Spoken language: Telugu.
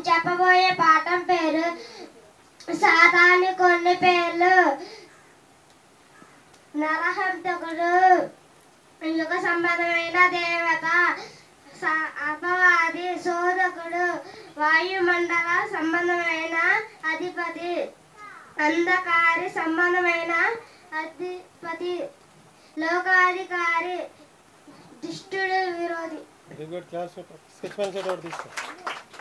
చెప్పబోయే పాఠం పేరు సాతాని కొన్ని పేర్లు నరహంతకుడు యుగ సంబంధమైన దేవత స- అపవాది శోధకుడు వాయుమండల సంబంధమైన అధిపతి అంధకారి సంబంధమైన అధిపతి లోకాధికారి దుష్టుడు విరోధి very good class sketch pen set ఒకటి తీసుకో